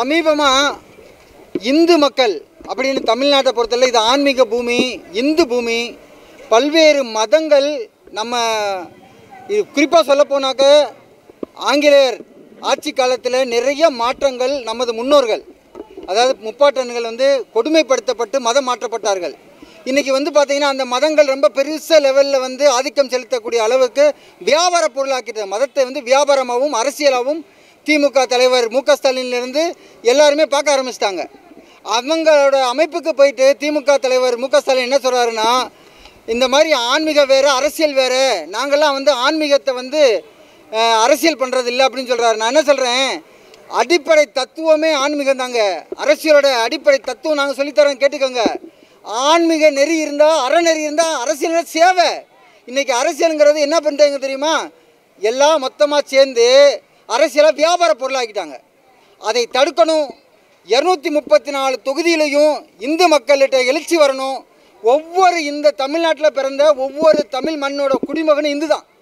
சமீபமாக இந்து மக்கள் அப்படின்னு தமிழ்நாட்டை பொறுத்தவரை இது ஆன்மீக பூமி இந்து பூமி பல்வேறு மதங்கள் நம்ம இது குறிப்பாக சொல்லப்போனாக்க ஆங்கிலேயர் ஆட்சி காலத்தில் நிறைய மாற்றங்கள் நமது முன்னோர்கள் அதாவது முப்பாட்டன்கள் வந்து கொடுமைப்படுத்தப்பட்டு மதம் மாற்றப்பட்டார்கள் இன்றைக்கி வந்து பார்த்திங்கன்னா அந்த மதங்கள் ரொம்ப பெருச லெவலில் வந்து ஆதிக்கம் செலுத்தக்கூடிய அளவுக்கு வியாபார பொருளாக்கிட்ட மதத்தை வந்து வியாபாரமாகவும் அரசியலாகவும் திமுக தலைவர் மு க ஸ்டாலின்லேருந்து எல்லாருமே பார்க்க ஆரம்பிச்சிட்டாங்க அவங்களோட அமைப்புக்கு போயிட்டு திமுக தலைவர் மு க ஸ்டாலின் என்ன சொல்கிறாருன்னா இந்த மாதிரி ஆன்மீகம் வேறு அரசியல் வேறு நாங்கள்லாம் வந்து ஆன்மீகத்தை வந்து அஹ், அரசியல் பண்ணுறது இல்லை அப்படின்னு சொல்கிறாரு நான் என்ன சொல்கிறேன் அடிப்படை தத்துவமே ஆன்மீகம் தாங்க அரசியலோட அடிப்படை தத்துவம் நாங்கள் சொல்லித்தரோம் கேட்டுக்கோங்க ஆன்மீக நெறி இருந்தால் அறநெறி இருந்தால் அரசியல் சேவை இன்றைக்கி அரசியலுங்கிறது என்ன பண்ணுறாங்க தெரியுமா எல்லாம் மொத்தமாக சேர்ந்து அரசியலை வியாபார பொருளாக்கிட்டாங்க அதை தடுக்கணும் இரநூத்தி முப்பத்தி நாலு தொகுதியிலையும் இந்து மக்கள்கிட்ட எழுச்சி வரணும் ஒவ்வொரு இந்த தமிழ்நாட்டில் பிறந்த ஒவ்வொரு தமிழ் மண்ணோட குடிமகனும் இந்து தான்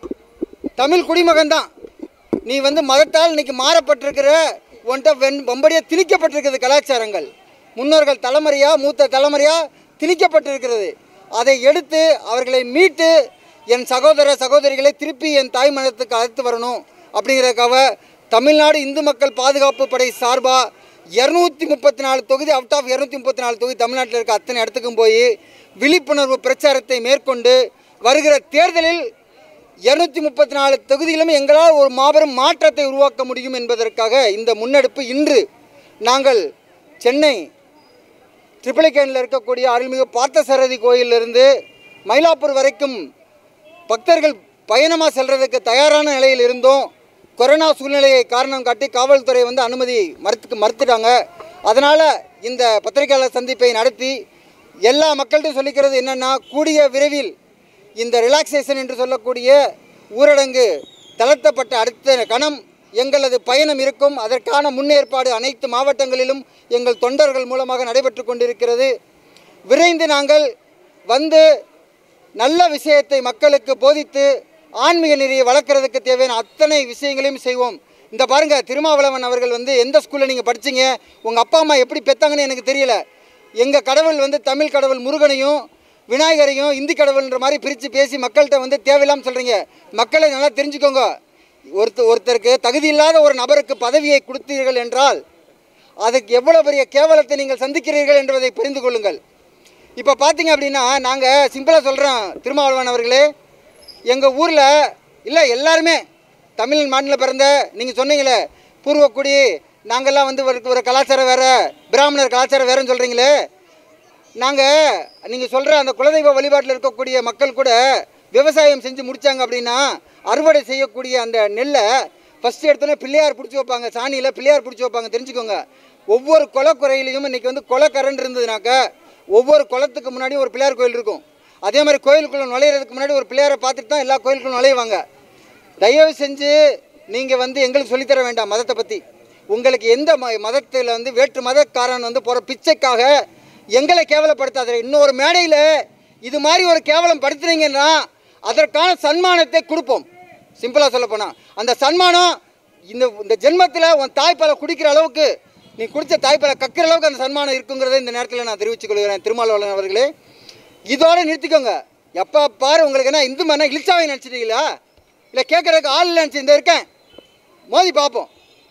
தமிழ் குடிமகன் தான் நீ வந்து மதத்தால் இன்னைக்கு மாறப்பட்டிருக்கிற உன்கிட்ட வெண் வம்படியாக திணிக்கப்பட்டிருக்கிறது கலாச்சாரங்கள் முன்னோர்கள் தலைமுறையாக மூத்த தலைமுறையாக திணிக்கப்பட்டிருக்கிறது அதை எடுத்து அவர்களை மீட்டு என் சகோதர சகோதரிகளை திருப்பி என் தாய் மதத்துக்கு அழைத்து வரணும் அப்படிங்கிறதுக்காக தமிழ்நாடு இந்து மக்கள் பாதுகாப்பு படை சார்பாக இரநூத்தி முப்பத்தி நாலு தொகுதி அவுட் ஆஃப் இரநூத்தி முப்பத்தி நாலு தொகுதி தமிழ்நாட்டில் இருக்க அத்தனை இடத்துக்கும் போய் விழிப்புணர்வு பிரச்சாரத்தை மேற்கொண்டு வருகிற தேர்தலில் இருநூத்தி முப்பத்தி நாலு தொகுதியிலும் எங்களால் ஒரு மாபெரும் மாற்றத்தை உருவாக்க முடியும் என்பதற்காக இந்த முன்னெடுப்பு இன்று நாங்கள் சென்னை ட்ரிபிளிகேனில் இருக்கக்கூடிய அருள்மிகு பார்த்தசாரதி கோயிலிருந்து மயிலாப்பூர் வரைக்கும் பக்தர்கள் பயணமாக செல்றதுக்கு தயாரான நிலையில் இருந்தோம் கொரோனா சூழ்நிலையை காரணம் காட்டி காவல்துறை வந்து அனுமதி மறுத்து மறுத்துட்டாங்க அதனால் இந்த பத்திரிகையாளர் சந்திப்பை நடத்தி எல்லா மக்கள்கிட்டையும் சொல்லிக்கிறது என்னென்னா கூடிய விரைவில் இந்த ரிலாக்ஸேஷன் என்று சொல்லக்கூடிய ஊரடங்கு தளர்த்தப்பட்ட அடுத்த கணம் எங்களது பயணம் இருக்கும் அதற்கான முன்னேற்பாடு அனைத்து மாவட்டங்களிலும் எங்கள் தொண்டர்கள் மூலமாக நடைபெற்று கொண்டிருக்கிறது விரைந்து நாங்கள் வந்து நல்ல விஷயத்தை மக்களுக்கு போதித்து ஆன்மீக நெறியை வளர்க்குறதுக்கு தேவையான அத்தனை விஷயங்களையும் செய்வோம் இந்த பாருங்க திருமாவளவன் அவர்கள் வந்து எந்த ஸ்கூலில் நீங்கள் படிச்சீங்க உங்கள் அப்பா அம்மா எப்படி பெத்தாங்கன்னு எனக்கு தெரியல எங்கள் கடவுள் வந்து தமிழ் கடவுள் முருகனையும் விநாயகரையும் இந்தி கடவுள்ன்ற மாதிரி பிரித்து பேசி மக்கள்கிட்ட வந்து தேவையில்லாமல் சொல்கிறீங்க மக்களை நல்லா தெரிஞ்சுக்கோங்க ஒருத்தர் ஒருத்தருக்கு தகுதி இல்லாத ஒரு நபருக்கு பதவியை கொடுத்தீர்கள் என்றால் அதுக்கு எவ்வளோ பெரிய கேவலத்தை நீங்கள் சந்திக்கிறீர்கள் என்பதை புரிந்து கொள்ளுங்கள் இப்போ பார்த்தீங்க அப்படின்னா நாங்கள் சிம்பிளாக சொல்கிறோம் திருமாவளவன் அவர்களே எங்கள் ஊரில் இல்லை எல்லாருமே தமிழ் மாநில பிறந்த நீங்கள் சொன்னீங்களே பூர்வக்குடி நாங்கள்லாம் வந்து ஒரு ஒரு கலாச்சாரம் வேறு பிராமணர் கலாச்சாரம் வேறுன்னு சொல்கிறீங்களே நாங்கள் நீங்கள் சொல்கிற அந்த குலதெய்வ வழிபாட்டில் இருக்கக்கூடிய மக்கள் கூட விவசாயம் செஞ்சு முடித்தாங்க அப்படின்னா அறுவடை செய்யக்கூடிய அந்த நெல்லை ஃபஸ்ட்டு எடுத்தோன்னே பிள்ளையார் பிடிச்சி வைப்பாங்க சாணியில் பிள்ளையார் பிடிச்சி வைப்பாங்க தெரிஞ்சுக்கோங்க ஒவ்வொரு குளக்குறையிலையும் இன்றைக்கி வந்து குளக்கரண்டு இருந்ததுனாக்கா ஒவ்வொரு குளத்துக்கு முன்னாடி ஒரு பிள்ளையார் கோயில் இருக்கும் அதே மாதிரி கோயிலுக்குள்ளே நுழையிறதுக்கு முன்னாடி ஒரு பிள்ளையாரை பார்த்துட்டு தான் எல்லா கோயிலுக்குள்ள நுழைவாங்க தயவு செஞ்சு நீங்கள் வந்து எங்களுக்கு சொல்லித்தர வேண்டாம் மதத்தை பற்றி உங்களுக்கு எந்த ம மதத்தில் வந்து வேற்று மதக்காரன் வந்து போகிற பிச்சைக்காக எங்களை கேவலப்படுத்தாத இன்னொரு மேடையில் இது மாதிரி ஒரு கேவலம் படுத்துனீங்கன்னா அதற்கான சன்மானத்தை கொடுப்போம் சிம்பிளாக சொல்லப்போனால் அந்த சன்மானம் இந்த இந்த ஜென்மத்தில் உன் தாய்ப்பாலை குடிக்கிற அளவுக்கு நீ குடித்த தாய்ப்பாலை கக்கிற அளவுக்கு அந்த சன்மானம் இருக்குங்கிறத இந்த நேரத்தில் நான் தெரிவித்துக் கொள்கிறேன் திருமாவளவன் அவர்களே இதோட நிறுத்திக்கோங்க எப்போ பாரு உங்களுக்கு என்ன இந்து மண்ணா இழிச்சாவை நினச்சிட்டீங்களா இல்லை கேட்குறதுக்கு ஆள் இல்லை நினச்சி இந்த இருக்கேன் மோதி பார்ப்போம்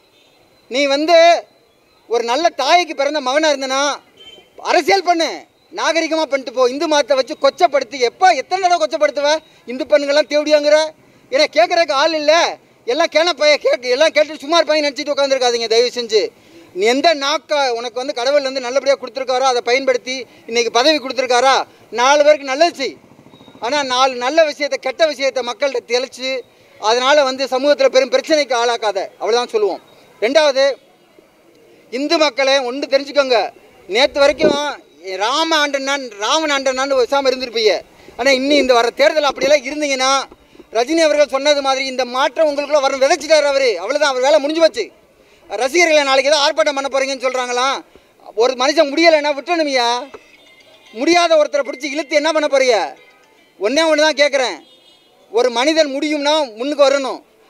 நீ வந்து ஒரு நல்ல தாய்க்கு பிறந்த மகனாக இருந்தனா அரசியல் பண்ணு நாகரிகமாக பண்ணிட்டு போ இந்து மதத்தை வச்சு கொச்சப்படுத்தி எப்போ எத்தனை தடவை கொச்சப்படுத்துவ இந்து பெண்கள்லாம் தேவடியாங்கிற ஏன்னா கேட்குறதுக்கு ஆள் இல்லை எல்லாம் கேன பைய கேட்க எல்லாம் கேட்டு சும்மா இருப்பாங்க நினச்சிட்டு உட்காந்துருக்காதீங்க தயவு செஞ்சு நீ எந்த நாக்க உனக்கு வந்து கடவுள் வந்து நல்லபடியாக கொடுத்துருக்காரோ அதை பயன்படுத்தி இன்னைக்கு பதவி கொடுத்துருக்காரா நாலு பேருக்கு நல்லது செய் ஆனால் நாலு நல்ல விஷயத்தை கெட்ட விஷயத்தை மக்கள்கிட்ட தெளித்து அதனால் வந்து சமூகத்தில் பெரும் பிரச்சனைக்கு ஆளாக்காத அவ்வளோதான் சொல்லுவோம் ரெண்டாவது இந்து மக்களை ஒன்று தெரிஞ்சுக்கோங்க நேற்று வரைக்கும் ராம ஆண்டனான் ராமன் ஆண்டனான்னு வசாமல் இருந்திருப்பீங்க ஆனால் இன்னும் இந்த வர தேர்தல் அப்படியெல்லாம் இருந்தீங்கன்னா ரஜினி அவர்கள் சொன்னது மாதிரி இந்த மாற்றம் உங்களுக்குள்ள வரும் விதைச்சிட்டார் அவர் அவ்வளோதான் அவர் வேலை முடிஞ்சு போச்சு ரசிகர்களை நாளைக்கு ஏதோ ஆர்ப்பாட்டம் பண்ண போகிறீங்கன்னு சொல்கிறாங்களாம் ஒரு மனுஷன் முடியலைன்னா விட்டுணுமியா முடியாத ஒருத்தரை பிடிச்சி இழுத்து என்ன பண்ண போறீங்க ஒன்றே ஒன்று தான் கேட்குறேன் ஒரு மனிதன் முடியும்னா முன்னுக்கு வரணும்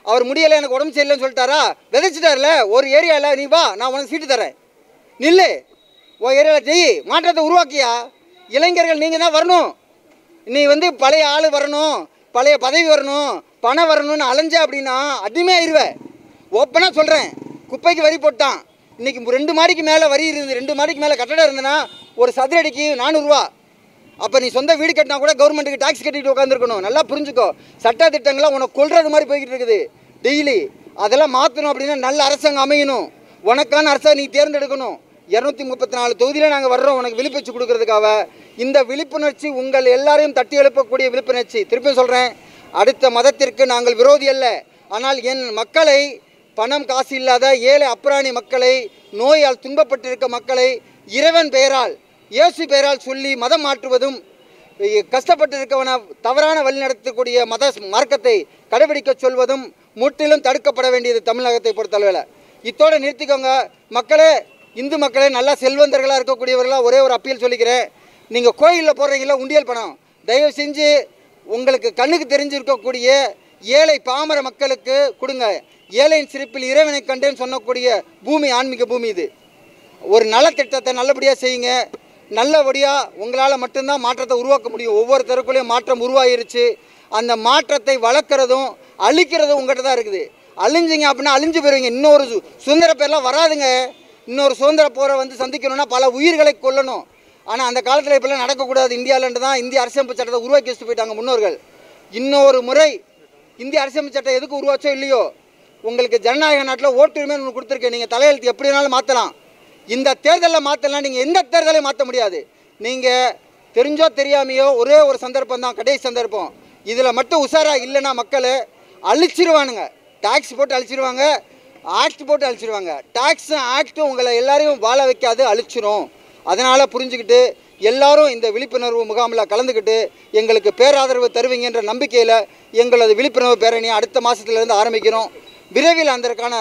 அவர் முடியலை எனக்கு உடம்பு சரியில்லைன்னு சொல்லிட்டாரா விதைச்சிட்டார்ல ஒரு ஏரியாவில் நீ வா நான் உனக்கு சீட்டு தரேன் நில்லு உன் ஏரியாவில் ஜெய் மாற்றத்தை உருவாக்கியா இளைஞர்கள் நீங்கள் தான் வரணும் நீ வந்து பழைய ஆள் வரணும் பழைய பதவி வரணும் பணம் வரணும்னு அலைஞ்ச அப்படின்னா அடிமையாயிருவ ஓப்பனாக சொல்கிறேன் குப்பைக்கு வரி போட்டான் இன்னைக்கு ரெண்டு மாடிக்கு மேலே வரி இருந்து ரெண்டு மாடிக்கு மேலே கட்டடம் இருந்ததுன்னா ஒரு சதுரடிக்கு நானூறுரூவா அப்போ நீ சொந்த வீடு கட்டினா கூட கவர்மெண்ட்டுக்கு டாக்ஸ் கட்டிட்டு உட்காந்துருக்கணும் நல்லா புரிஞ்சுக்கோ சட்ட திட்டங்கள்லாம் உனக்கு கொள்றது மாதிரி போய்கிட்டு இருக்குது டெய்லி அதெல்லாம் மாற்றணும் அப்படின்னா நல்ல அரசாங்கம் அமையணும் உனக்கான அரசாங்கம் நீ தேர்ந்தெடுக்கணும் இரநூத்தி முப்பத்தி நாலு தொகுதியில் நாங்கள் வர்றோம் உனக்கு விழிப்புணர்ச்சி கொடுக்கறதுக்காக இந்த விழிப்புணர்ச்சி உங்கள் எல்லாரையும் தட்டி எழுப்பக்கூடிய விழிப்புணர்ச்சி திருப்பி சொல்கிறேன் அடுத்த மதத்திற்கு நாங்கள் விரோதி அல்ல ஆனால் என் மக்களை பணம் காசு இல்லாத ஏழை அப்புறாணி மக்களை நோயால் துன்பப்பட்டிருக்க மக்களை இறைவன் பெயரால் இயேசு பெயரால் சொல்லி மதம் மாற்றுவதும் இ- கஷ்டப்பட்டிருக்கவன தவறான வழி நடத்தக்கூடிய மத மார்க்கத்தை கடைபிடிக்க சொல்வதும் முற்றிலும் தடுக்கப்பட வேண்டியது தமிழகத்தை பொறுத்தளவில் இத்தோட நிறுத்திக்கோங்க மக்களே இந்து மக்களே நல்லா செல்வந்தர்களாக இருக்கக்கூடியவர்களாக ஒரே ஒரு அப்பீல் சொல்லிக்கிறேன் நீங்கள் கோயிலில் போடுறீங்களா உண்டியல் பணம் தயவு செஞ்சு உங்களுக்கு கண்ணுக்கு தெரிஞ்சிருக்கக்கூடிய ஏழை பாமர மக்களுக்கு கொடுங்க ஏழையின் சிரிப்பில் இறைவனை கண்டேன்னு சொல்லக்கூடிய பூமி ஆன்மீக பூமி இது ஒரு நலத்திட்டத்தை நல்லபடியாக செய்யுங்க நல்லபடியாக உங்களால் மட்டும்தான் மாற்றத்தை உருவாக்க முடியும் ஒவ்வொரு தெருக்குள்ளேயும் மாற்றம் உருவாயிருச்சு அந்த மாற்றத்தை வளர்க்குறதும் அழிக்கிறதும் உங்கள்கிட்ட தான் இருக்குது அழிஞ்சிங்க அப்படின்னா அழிஞ்சு போயிருவீங்க இன்னொரு சு- சுதந்திர பேர்லாம் வராதுங்க இன்னொரு சுதந்திர போரை வந்து சந்திக்கணும்னா பல உயிர்களை கொல்லணும் ஆனால் அந்த காலத்தில் இப்பெல்லாம் நடக்கக்கூடாது இந்தியாவிலன்ட்டு தான் இந்திய அரசியமைப்பு சட்டத்தை உருவாக்கி வச்சுட்டு போயிட்டாங்க முன்னோர்கள் இன்னொரு முறை இந்திய அரசியமைப்பு சட்டம் எதுக்கு உருவாச்சோ இல்லையோ உங்களுக்கு ஜனநாயக நாட்டில் ஓட்டுரிமை ஒன்று கொடுத்துருக்கேன் நீங்கள் தலையெழுத்து எப்படி வேணாலும் மாற்றலாம் இந்த தேர்தலில் மாற்றலாம் நீங்கள் எந்த தேர்தலையும் மாற்ற முடியாது நீங்கள் தெரிஞ்சோ தெரியாமையோ ஒரே ஒரு சந்தர்ப்பம் தான் கடைசி சந்தர்ப்பம் இதில் மட்டும் உஷாரா இல்லைன்னா மக்களை அழிச்சிருவானுங்க டாக்ஸ் போட்டு அழிச்சிருவாங்க ஆக்ட் போட்டு அழிச்சிருவாங்க டாக்ஸ் ஆக்ட்டும் உங்களை எல்லாரையும் வாழ வைக்காது அழிச்சிரும் அதனால் புரிஞ்சுக்கிட்டு எல்லாரும் இந்த விழிப்புணர்வு முகாமில் கலந்துக்கிட்டு எங்களுக்கு பேராதரவு தருவீங்கன்ற நம்பிக்கையில் எங்களது விழிப்புணர்வு பேரணியை அடுத்த மாதத்துலேருந்து ஆரம்பிக்கிறோம் விரைவில் அதற்கான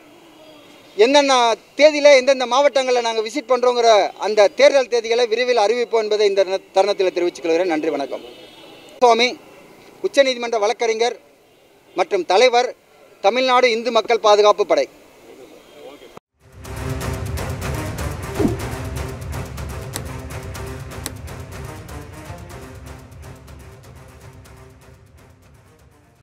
எந்தெந்த தேதியில் எந்தெந்த மாவட்டங்களில் நாங்கள் விசிட் பண்ணுறோங்கிற அந்த தேர்தல் தேதிகளை விரைவில் அறிவிப்போம் என்பதை இந்த ந- தருணத்தில் தெரிவித்துக் கொள்கிறேன் நன்றி வணக்கம் சுவாமி உச்சநீதிமன்ற வழக்கறிஞர் மற்றும் தலைவர் தமிழ்நாடு இந்து மக்கள் பாதுகாப்பு படை